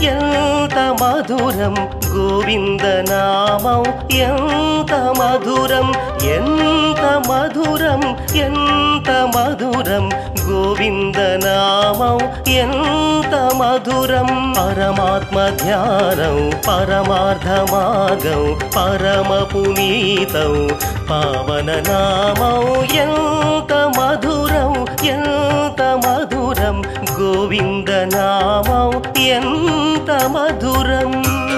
ఎంత మధురం గోవిందనామం ఎంత మధురం ఎంత మధురం ఎంత మధురం గోవిందనామం ఎంత మధురం పరమాత్మ ధ్యానం పరమార్థ మార్గం పరమ పునీతం పావన నామం ఎంత మధురం ఎంత మధురం గోవిందనామం ఎంత మధురం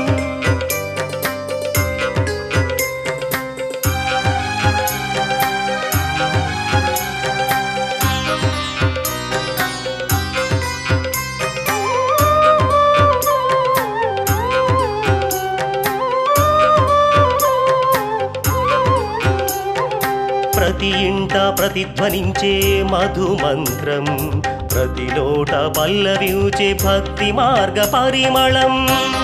ప్రతి ఇంట ప్రతిధ్వనించే మధు మంత్రం ప్రతి లోట పల్లవించే భక్తి మార్గ పరిమళం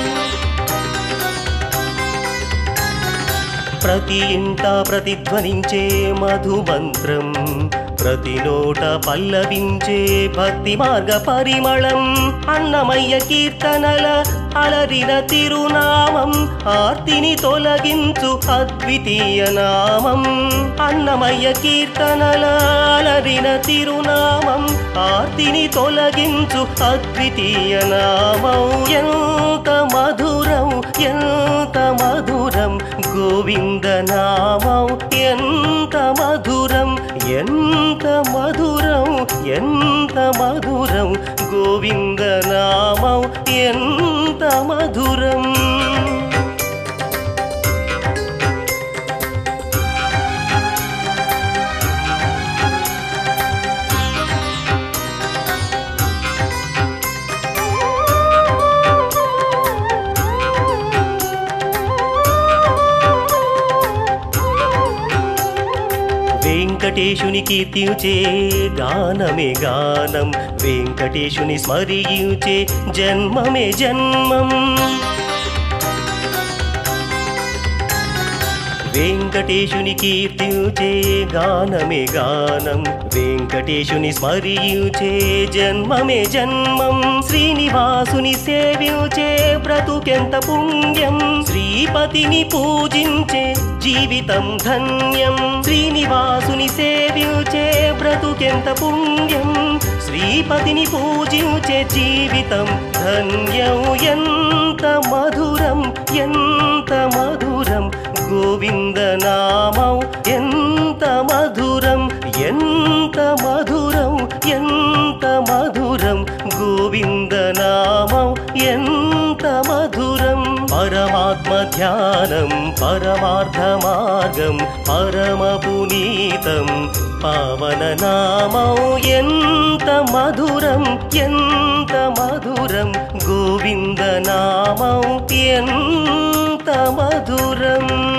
ప్రతి ఇంట ప్రతిధ్వనించే మధు మంత్రం ప్రతి నోట పల్లవించే భక్తి మార్గ పరిమళం అన్నమయ్య కీర్తనల అలరిన తిరునామం ఆర్తిని తొలగించు అద్వితీయ నామం అన్నమయ్య కీర్తనల అలరిన తిరునామం ఆర్తిని తొలగించు అద్వితీయ నామం ఎంత మధురం ఎంత మధురం గోవింద నామం ఎంత మధురం ఎంత మధురం ఎంత మధురం గోవింద నామం ఎంత మధురం వెంకటేశుని కీర్తించే గానమే గానం వెంకటేశుని స్మరించే జన్మమే జన్మం వెంకటేశుని కీర్తించే గానమే గానం వెంకటేశుని స్మరించే జన్మమే జన్మం శ్రీనివాసుని సేవించే బ్రతుకెంత పుణ్యం శ్రీపతిని పూజించే జీవితం ధన్యం శ్రీనివాసుని సేవించే బ్రతుకెంత పుణ్యం శ్రీపతిని పూజించే జీవితం ధన్యం ఎంత మధురం ఎంత మధురం గోవింద నామం ఎంత మధురం ఎంత మధురం ఎంత మధురం గోవింద నామం ఎంత మధురం పరమాత్మ ధ్యానం పరమార్థ మార్గం పరమ పునీతం పావన నామం ఎంత మధురం ఎంత మధురం గోవింద నామం ఎంత మధురం